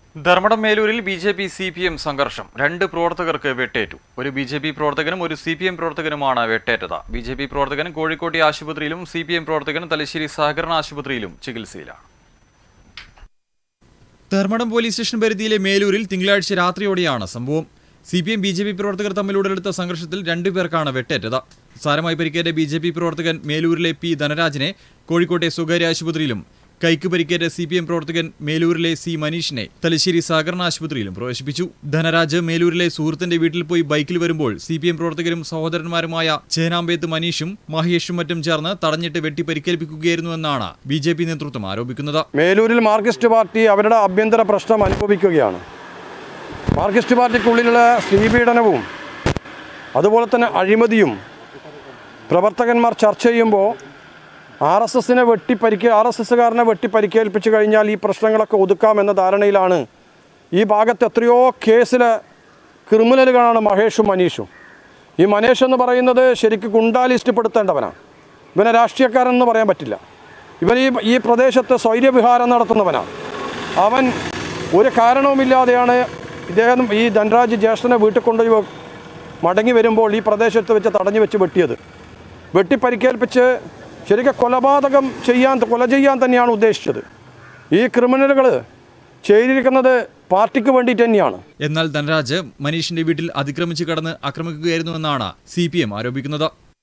ധർമ്മടം മേലൂരിൽ B J P C P M സംഘർഷം രണ്ട് പ്രവർത്തകർക്ക് വെട്ടേറ്റു ഒരു ബി ജെ പി പ്രവർത്തകനും ഒരു സി പി എം പ്രവർത്തകനുമാണ് വെട്ടേറ്റത് ബി ജെ പി പ്രവർത്തകൻ കോഴിക്കോട്ടെ ആശുപത്രിയിലും സി പി എം പ്രവർത്തകൻ തലശ്ശേരി സഹകരണ ആശുപത്രിയിലും ചികിത്സയിലാണ് ധർമ്മടം പോലീസ് സ്റ്റേഷൻ പരിധിയിലെ മേലൂരിൽ തിങ്കളാഴ്ച രാത്രിയോടെയാണ് സംഭവം C P M B J P പ്രവർത്തകർ തമ്മിൽ ഉടലെടുത്ത സംഘർഷത്തിൽ രണ്ടുപേർക്കാണ് വെട്ടേറ്റത് സാരമായി പരിക്കേറ്റ ബി ജെ പി പ്രവർത്തകൻ മേലൂരിലെ പി ധനരാജിനെ കോഴിക്കോട്ടെ സ്വകാര്യ ആശുപത്രിയിലും കൈക്ക് പരിക്കേറ്റ സി പി എം പ്രവർത്തകൻ മേലൂരിലെ സി മനീഷിനെ തലശ്ശേരി സഹകരണ ആശുപത്രിയിലും പ്രവേശിപ്പിച്ചു ധനരാജ് മേലൂരിലെ സുഹൃത്തിന്റെ വീട്ടിൽ പോയി ബൈക്കിൽ വരുമ്പോൾ സി പി എം പ്രവർത്തകരും സഹോദരന്മാരുമായ ചേനാമ്പേത്ത് മനീഷും മഹേഷും മറ്റും ചേർന്ന് തടഞ്ഞിട്ട് വെട്ടി പരിക്കേൽപ്പിക്കുകയായിരുന്നുവെന്നാണ് ബി ജെ പി നേതൃത്വം ആരോപിക്കുന്നത് മേലൂരിൽ മാർക്സിസ്റ്റ് പാർട്ടി അവരുടെ ആഭ്യന്തര പ്രശ്നം അനുഭവിക്കുകയാണ് മാർക്സിസ്റ്റ് പാർട്ടിക്കുള്ളിലുള്ള സ്ത്രീപീഡനവും അതുപോലെ തന്നെ അഴിമതിയും പ്രവർത്തകന്മാർ ചർച്ച ചെയ്യുമ്പോൾ ആർ എസ് എസിനെ വെട്ടിപ്പരിക്ക് ആർ എസ് എസ്സുകാരനെ വെട്ടിപ്പരിക്കേൽപ്പിച്ചു കഴിഞ്ഞാൽ ഈ പ്രശ്നങ്ങളൊക്കെ ഒതുക്കാമെന്ന ധാരണയിലാണ് ഈ ഭാഗത്ത് എത്രയോ കേസിലെ ക്രിമിനലുകളാണ് മഹേഷും മനീഷും ഈ മനേഷ് എന്ന് പറയുന്നത് ശരിക്കും ഗുണ്ടാ ലിസ്റ്റ് പെടുത്തേണ്ടവനാണ് ഇവനെ രാഷ്ട്രീയക്കാരെന്ന് പറയാൻ പറ്റില്ല ഇവൻ ഈ ഈ പ്രദേശത്ത് സ്വൈര്യവിഹാരം നടത്തുന്നവനാണ് അവൻ ഒരു കാരണവുമില്ലാതെയാണ് ഇദ്ദേഹം ഈ ധനരാജ് ജ്യേഷ്ഠനെ വീട്ടിൽ കൊണ്ടുപോയി വെ- മടങ്ങി വരുമ്പോൾ ഈ പ്രദേശത്ത് വെച്ച് തടഞ്ഞു വെച്ച് വെട്ടിയത് വെട്ടിപ്പരിക്കേൽപ്പിച്ച് ശരിക്കും കൊലപാതകം ചെയ്യാൻ കൊല ചെയ്യാൻ തന്നെയാണ് ഉദ്ദേശിച്ചത് ഈ ക്രിമിനലുകൾ ചെയ്തിരിക്കുന്നത് പാർട്ടിക്ക് വേണ്ടിയിട്ട് തന്നെയാണ് എന്നാൽ ധനരാജ് മനീഷിന്റെ വീട്ടിൽ അതിക്രമിച്ച് കടന്ന് ആക്രമിക്കുകയായിരുന്നുവെന്നാണ് സി പി എം ആരോപിക്കുന്നത്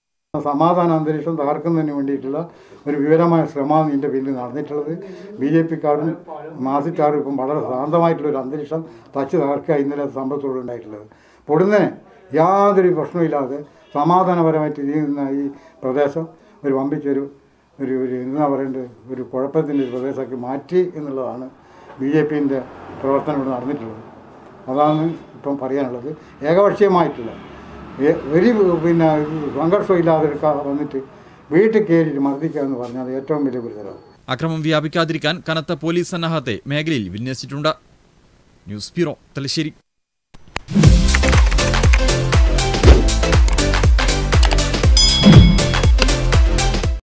സമാധാന അന്തരീക്ഷം തകർക്കുന്നതിന് വേണ്ടിയിട്ടുള്ള ഒരു വിവരമായ ശ്രമമാണ് ഇതിൻ്റെ പിന്നിൽ നടന്നിട്ടുള്ളത് ബി ജെ പിക്കാരും മാസിക്കാരും ഇപ്പം വളരെ ശാന്തമായിട്ടുള്ള ഒരു അന്തരീക്ഷം തച്ച് തകർക്കുക ഇന്നലെ സംഭവത്തോട് ഉണ്ടായിട്ടുള്ളത് പൊടുന്നനെ യാതൊരു പ്രശ്നമില്ലാതെ സമാധാനപരമായിട്ട് നീങ്ങുന്ന ഈ പ്രദേശം ഒരു വമ്പിച്ചൊരു ഒരു ഒരു എന്താ പറയേണ്ടത് ഒരു കുഴപ്പത്തിൻ്റെ ഒരു പ്രദേശമാക്കി മാറ്റി എന്നുള്ളതാണ് ബി ജെ പിൻ്റെ പ്രവർത്തനം ഇവിടെ നടന്നിട്ടുള്ളത് അതാണ് ഇപ്പം പറയാനുള്ളത് ഏകപക്ഷീയമായിട്ടുള്ള ഏ- ഒരു പിന്നെ സംഘർഷം ഇല്ലാതെ എടുക്കാ വന്നിട്ട് വീട്ടിൽ കയറിയിട്ട് മർദ്ദിക്കുക എന്ന് പറഞ്ഞാൽ ഏറ്റവും വലിയ ഗുരുതരമാണ് അക്രമം വ്യാപിക്കാതിരിക്കാൻ കനത്ത പോലീസ് സന്നാഹത്തെ മേഖലയിൽ വിന്യസിച്ചിട്ടുണ്ട് ന്യൂസ് ബ്യൂറോ തലശ്ശേരി